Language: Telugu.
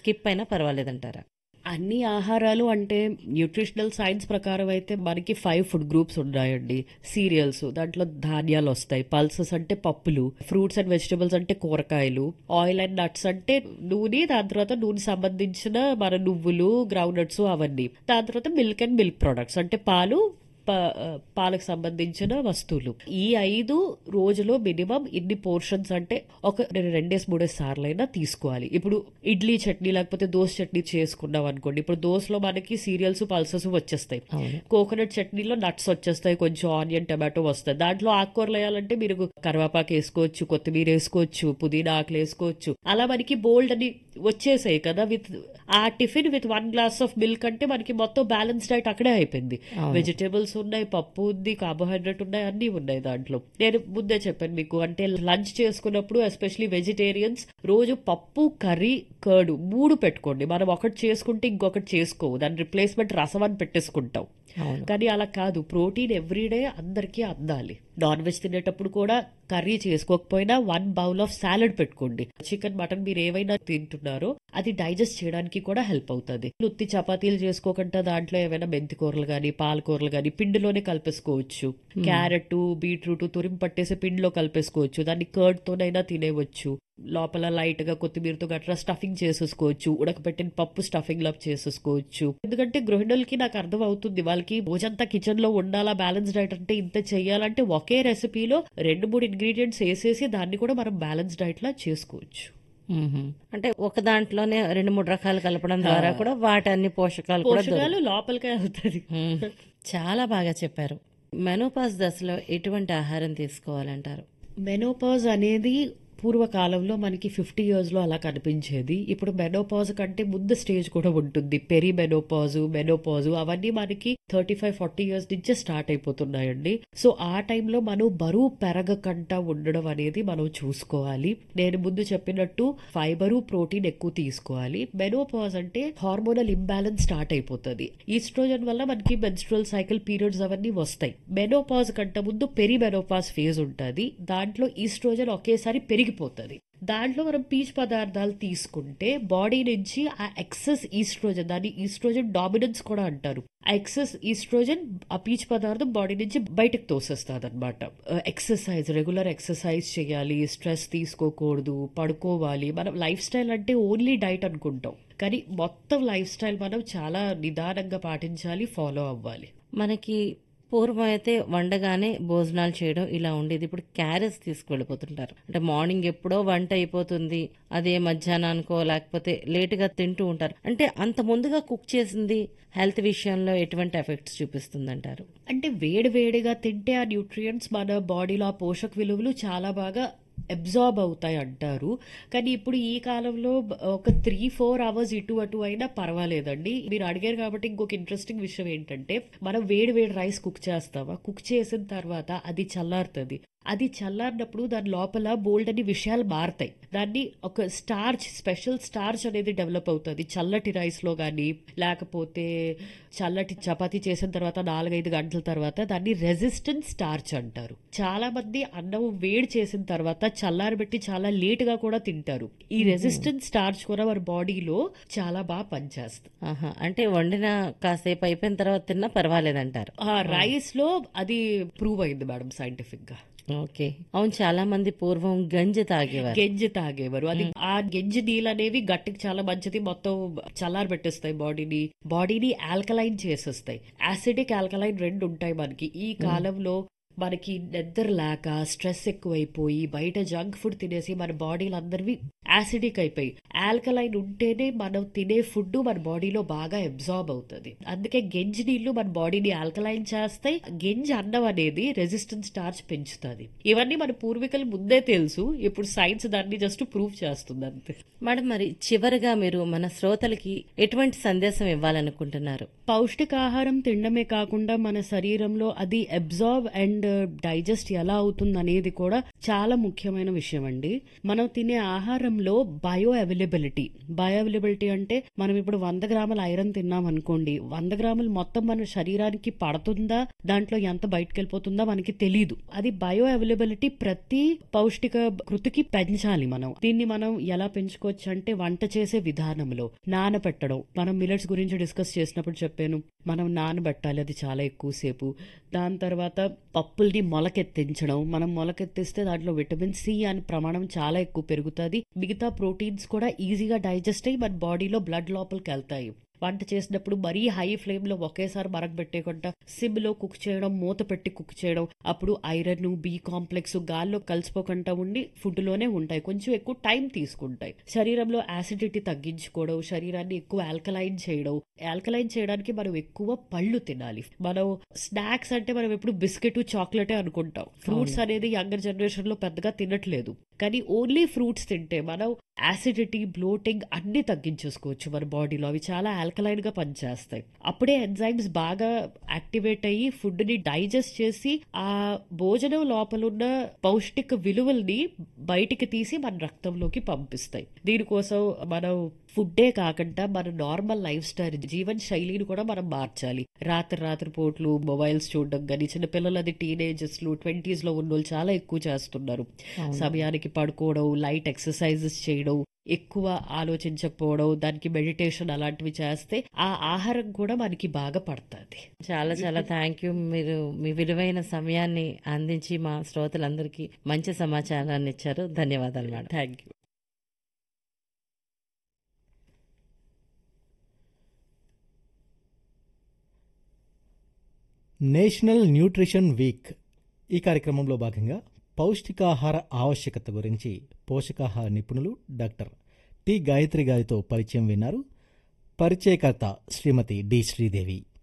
స్కిప్ అయినా పర్వాలేదంటారా అన్ని ఆహారాలు అంటే న్యూట్రిషనల్ సైన్స్ ప్రకారం అయితే మనకి ఫైవ్ ఫుడ్ గ్రూప్స్ ఉన్నాయండి సీరియల్స్ దాంట్లో ధాన్యాలు వస్తాయి పల్సెస్ అంటే పప్పులు ఫ్రూట్స్ అండ్ వెజిటబుల్స్ అంటే కూరగాయలు ఆయిల్ అండ్ నట్స్ అంటే నూనె దాని తర్వాత నూనె సంబంధించిన మన నువ్వులు గ్రౌండ్ నట్స్ అవన్నీ దాని తర్వాత మిల్క్ అండ్ మిల్క్ ప్రొడక్ట్స్ అంటే పాలు ప- పాలకు సంబంధించిన వస్తువులు ఈ ఐదు రోజులో మినిమం ఇన్ని పోర్షన్స్ అంటే ఒక నేను రెండేసి మూడేసి సార్లు అయినా తీసుకోవాలి ఇప్పుడు ఇడ్లీ చట్నీ లేకపోతే దోశ చట్నీ చేసుకున్నాం అనుకోండి ఇప్పుడు దోశలో మనకి సీరియల్స్ పల్సెస్ వచ్చేస్తాయి అవును కోకోనట్ చట్నీలో నట్స్ వచ్చేస్తాయి కొంచెం ఆనియన్ టమాటో వస్తాయి దాంట్లో ఆకుకూరలు వేయాలంటే మీరు కరివేపాకు వేసుకోవచ్చు కొత్తిమీర వేసుకోవచ్చు పుదీనా ఆకులు వేసుకోవచ్చు అలా మనకి బోల్డ్ అని వచ్చేసాయి కదా విత్ ఆ tiffin with one glass of milk అంటే మనకి మొత్తం బ్యాలెన్స్ డైట్ అక్కడే అయిపోయింది వెజిటేబుల్స్ ఉన్నాయి పప్పు ఉంది కార్బోహైడ్రేట్ ఉన్నాయి అన్ని ఉన్నాయి దాంట్లో నేను ముందే చెప్పాను మీకు అంటే లంచ్ చేసుకున్నప్పుడు ఎస్పెషలీ వెజిటేరియన్స్ రోజు పప్పు కర్రీ కర్డ్ మూడు పెట్టుకోండి మనం ఒకటి చేసుకుంటే ఇంకొకటి చేసుకోవు దాని రిప్లేస్మెంట్ రసం అని పెట్టేసుకుంటాం అవును కానీ అలా కాదు ప్రోటీన్ ఎవ్రీడే అందరికీ అందాలి నాన్ వెజ్ తినేటప్పుడు కూడా కర్రీ చేసుకోకపోయినా వన్ బౌల్ ఆఫ్ సాలడ్ పెట్టుకోండి చికెన్ మటన్ మీరు ఏవైనా తింటున్నారో అది డైజెస్ట్ చేయడానికి కూడా హెల్ప్ అవుతుంది ఉత్తి చపాతీలు చేసుకోకుండా దాంట్లో ఏమైనా మెంతి కూరలు గాని పాలకూరలు గాని పిండిలోనే కలిపేసుకోవచ్చు క్యారెట్ బీట్రూట్ తురిమి పట్టేసి పిండిలో కలిపేసుకోవచ్చు దాన్ని కర్డ్ తోనైనా తినేవచ్చు లోపల లైట్ గా కొత్తిమీరతో గట్రా స్టఫింగ్ చేసేసుకోవచ్చు ఉడకబెట్టిన పప్పు స్టఫింగ్ లా చేసేసుకోవచ్చు ఎందుకంటే గృహిణులకి నాకు అర్థం అవుతుంది వాళ్ళకి రోజంతా కిచెన్ లో ఉండాలా బ్యాలెన్స్ డైట్ అంటే ఇంత చెయ్యాలంటే ఒకే రెసిపీలో రెండు మూడు ఇంగ్రీడియంట్స్ వేసేసి దాన్ని కూడా మనం బ్యాలెన్స్ డైట్ లా చేసుకోవచ్చు మ్మ్. అంటే ఒక దాంట్లోనే రెండు మూడు రకాలు కలపడం ద్వారా కూడా వాటి అన్ని పోషకాలు కూడా దొరుకుతాయి. పోషకాలు లోపలికే అవుతుంది మ్మ్. చాలా బాగా చెప్పారు మెనోపాస్ దశలో ఎటువంటి ఆహారం తీసుకోవాలంటారు మెనోపాజ్ అనేది పూర్వకాలంలో మనకి ఫిఫ్టీ ఇయర్స్ లో అలా కనిపించేది ఇప్పుడు మెనోపాజ్ కంటే ముందు స్టేజ్ కూడా ఉంటుంది పెరి మెనోపాజు మెనోపాజు అవన్నీ మనకి థర్టీ ఫైవ్ ఫార్టీ ఇయర్స్ నుంచే స్టార్ట్ అయిపోతున్నాయండి సో ఆ టైంలో మనం బరువు పెరగకుండా ఉండడం అనేది మనం చూసుకోవాలి నేను ముందు చెప్పినట్టు ఫైబరు ప్రోటీన్ ఎక్కువ తీసుకోవాలి మెనోపాజ్ అంటే హార్మోనల్ ఇంబ్యాలెన్స్ స్టార్ట్ అయిపోతుంది ఈస్ట్రోజన్ వల్ల మనకి మెన్స్ట్రల్ సైకిల్ పీరియడ్స్ అవన్నీ వస్తాయి మెనోపాజ్ కంటే ముందు పెరి మెనోపాజ్ ఫేజ్ ఉంటుంది దాంట్లో ఈస్ట్రోజన్ ఒకేసారి పెరిగిపోతుంది దాంట్లో మనం పీచు పదార్థాలు తీసుకుంటే బాడీ నుంచి ఆ ఎక్సెస్ ఈస్ట్రోజన్ దాన్ని ఈస్ట్రోజన్ డామినెన్స్ కూడా అంటారు ఆ ఎక్సెస్ ఈస్ట్రోజన్ ఆ పీచు పదార్థం బాడీ నుంచి బయటకు తోసేస్తుంది అనమాట ఎక్సర్సైజ్ రెగ్యులర్ ఎక్సర్సైజ్ చేయాలి స్ట్రెస్ తీసుకోకూడదు పడుకోవాలి మనం లైఫ్ స్టైల్ అంటే ఓన్లీ డైట్ అనుకుంటాం కానీ మొత్తం లైఫ్ స్టైల్ మనం చాలా నిదానంగా పాటించాలి ఫాలో అవ్వాలి మనకి పూర్వం అయితే వండగానే భోజనాలు చేయడం ఇలా ఉండేది ఇప్పుడు క్యారెట్స్ తీసుకువెళ్ళిపోతుంటారు అంటే మార్నింగ్ ఎప్పుడో వంట అయిపోతుంది అదే మధ్యాహ్నానికో లేకపోతే లేటుగా తింటూ ఉంటారు అంటే అంత ముందుగా కుక్ చేసింది హెల్త్ విషయంలో ఎటువంటి ఎఫెక్ట్స్ చూపిస్తుందంటారు అంటే వేడి వేడిగా తింటే ఆ న్యూట్రియంట్స్ మన బాడీలో ఆ పోషక విలువలు చాలా బాగా అబ్జార్బ్ అవుతాయి అంటారు కానీ ఇప్పుడు ఈ కాలంలో బ- ఒక త్రీ ఫోర్ అవర్స్ ఇటు అటు అయినా పర్వాలేదండి మీరు అడిగారు కాబట్టి ఇంకొక ఇంట్రెస్టింగ్ విషయం ఏంటంటే మనం వేడి వేడి రైస్ కుక్ చేస్తామా కుక్ చేసిన తర్వాత అది చల్లారుతుంది అది చల్లారినప్పుడు దాని లోపల బోల్డ్ అని విషయాలు మారతాయి దాన్ని ఒక స్టార్చ్ స్పెషల్ స్టార్చ్ అనేది డెవలప్ అవుతుంది చల్లటి రైస్ లో కానీ లేకపోతే చల్లటి చపాతీ చేసిన తర్వాత నాలుగైదు గంటల తర్వాత దాన్ని రెసిస్టెంట్ స్టార్చ్ అంటారు చాలా మంది అన్నం వేడి చేసిన తర్వాత చల్లారబెట్టి చాలా లేట్ గా కూడా తింటారు ఈ రెసిస్టెంట్ స్టార్చ్ కూడా మన బాడీలో చాలా బాగా పనిచేస్తుంది ఆహా అంటే వండిన కాసేపు అయిపోయిన తర్వాత తిన్నా పర్వాలేదంటారు ఆ రైస్ లో అది ప్రూవ్ అయింది మేడం సైంటిఫిక్ గా ఓకే అవును చాలా మంది పూర్వం గంజి తాగేవారు గెంజి తాగేవారు అది ఆ గెంజి నీళ్ళు అనేవి గట్టికి చాలా మంచిది మొత్తం చల్లారి పెట్టేస్తాయి బాడీని బాడీని ఆల్కలైన్ చేసేస్తాయి యాసిడిక్ ఆల్కలైన్ రెండు ఉంటాయి మనకి ఈ కాలంలో మనకి నిద్ర లేక స్ట్రెస్ ఎక్కువైపోయి బయట జంక్ ఫుడ్ తినేసి మన బాడీలు అందరివి యాసిడిక్ అయిపోయి ఆల్కలైన్ ఉంటేనే మనం తినే ఫుడ్ మన బాడీలో బాగా అబ్జార్బ్ అవుతుంది అందుకే గెంజి నీళ్లు మన బాడీని ఆల్కలైన్ చేస్తాయి గెంజి అన్నం అనేది రెసిస్టెన్స్ స్టార్చ్ పెంచుతుంది ఇవన్నీ మన పూర్వీకులు ముందే తెలుసు ఇప్పుడు సైన్స్ దాన్ని జస్ట్ ప్రూవ్ చేస్తుంది అంతే మేడం మరి చివరిగా మీరు మన శ్రోతలకి ఎటువంటి సందేశం ఇవ్వాలనుకుంటున్నారు పౌష్టికాహారం తినడమే కాకుండా మన శరీరంలో అది అబ్జార్బ్ అండ్ అండ్ డైజెస్ట్ ఎలా అవుతుంది అనేది కూడా చాలా ముఖ్యమైన విషయం అండి మనం తినే ఆహారంలో బయో అవైలబిలిటీ బయో అవైలబిలిటీ అంటే మనం ఇప్పుడు వంద గ్రాముల ఐరన్ తిన్నాం అనుకోండి వంద గ్రాములు మొత్తం మన శరీరానికి పడుతుందా దాంట్లో ఎంత బయటకు వెళ్ళిపోతుందా మనకి తెలియదు అది బయో అవైలబిలిటీ ప్రతి పౌష్టిక కృతికి పెంచాలి మనం దీన్ని మనం ఎలా పెంచుకోవచ్చు అంటే వంట చేసే విధానంలో నానబెట్టడం మనం మిల్లెట్స్ గురించి డిస్కస్ చేసినప్పుడు చెప్పాను మనం నానబెట్టాలి అది చాలా ఎక్కువసేపు దాని తర్వాత పప్పుల్ని మొలకెత్తించడం మనం మొలకెత్తిస్తే దాంట్లో విటమిన్ సి అని ప్రమాణం చాలా ఎక్కువ పెరుగుతుంది మిగతా ప్రోటీన్స్ కూడా ఈజీగా డైజెస్ట్ అయ్యి మన బాడీలో బ్లడ్ లోపలికి వెళ్తాయి వంట చేసినప్పుడు మరీ హై ఫ్లేమ్ లో ఒకేసారి మరగబెట్టేయకుండా సిమ్ లో కుక్ చేయడం మూత పెట్టి కుక్ చేయడం అప్పుడు ఐరన్ బి కాంప్లెక్స్ గాల్లో కలిసిపోకుండా ఉండి ఫుడ్ లోనే ఉంటాయి కొంచెం ఎక్కువ టైం తీసుకుంటాయి శరీరంలో యాసిడిటీ తగ్గించుకోవడం శరీరాన్ని ఎక్కువ ఆల్కలైన్ చేయడం ఆల్కలైన్ చేయడానికి మనం ఎక్కువ పళ్ళు తినాలి మనం స్నాక్స్ అంటే మనం ఎప్పుడు బిస్కెట్ చాక్లెటే అనుకుంటాం ఫ్రూట్స్ అనేది యంగర్ జనరేషన్ లో పెద్దగా తినట్లేదు కానీ ఓన్లీ ఫ్రూట్స్ తింటే మనం యాసిడిటీ బ్లోటింగ్ అన్ని తగ్గించేసుకోవచ్చు మన బాడీలో అవి చాలా ఆల్కలైన్ గా పనిచేస్తాయి అప్పుడే ఎంజైమ్స్ బాగా యాక్టివేట్ అయ్యి ఫుడ్ ని డైజెస్ట్ చేసి ఆ భోజనం లోపల ఉన్న పౌష్టిక విలువల్ని బయటికి తీసి మన రక్తంలోకి పంపిస్తాయి దీనికోసం మనం ఫుడ్డే కాకుండా మన నార్మల్ లైఫ్ స్టైల్ జీవన శైలిని కూడా మనం మార్చాలి రాత్రి రాత్రి పోట్లు మొబైల్స్ చూడడం కానీ చిన్నపిల్లలు అది టీనేజర్స్ లో ట్వంటీస్ లో ఉన్న వాళ్ళు చాలా ఎక్కువ చేస్తున్నారు సమయానికి పడుకోవడం లైట్ ఎక్సర్సైజెస్ చేయడం ఎక్కువ ఆలోచించకపోవడం దానికి మెడిటేషన్ అలాంటివి చేస్తే ఆ ఆహారం కూడా మనకి బాగా పడుతుంది చాలా చాలా థ్యాంక్ యూ మీరు మీ విలువైన సమయాన్ని అందించి మా శ్రోతలందరికీ మంచి సమాచారాన్ని ఇచ్చారు ధన్యవాదాలు madam thank you national nutrition week ఈ కార్యక్రమంలో భాగంగా పౌష్టికాహార ఆవశ్యకత గురించి పోషకాహార నిపుణులు డాక్టర్ టి గాయత్రి గారితో పరిచయం విన్నారు పరిచయకర్త శ్రీమతి డి శ్రీదేవి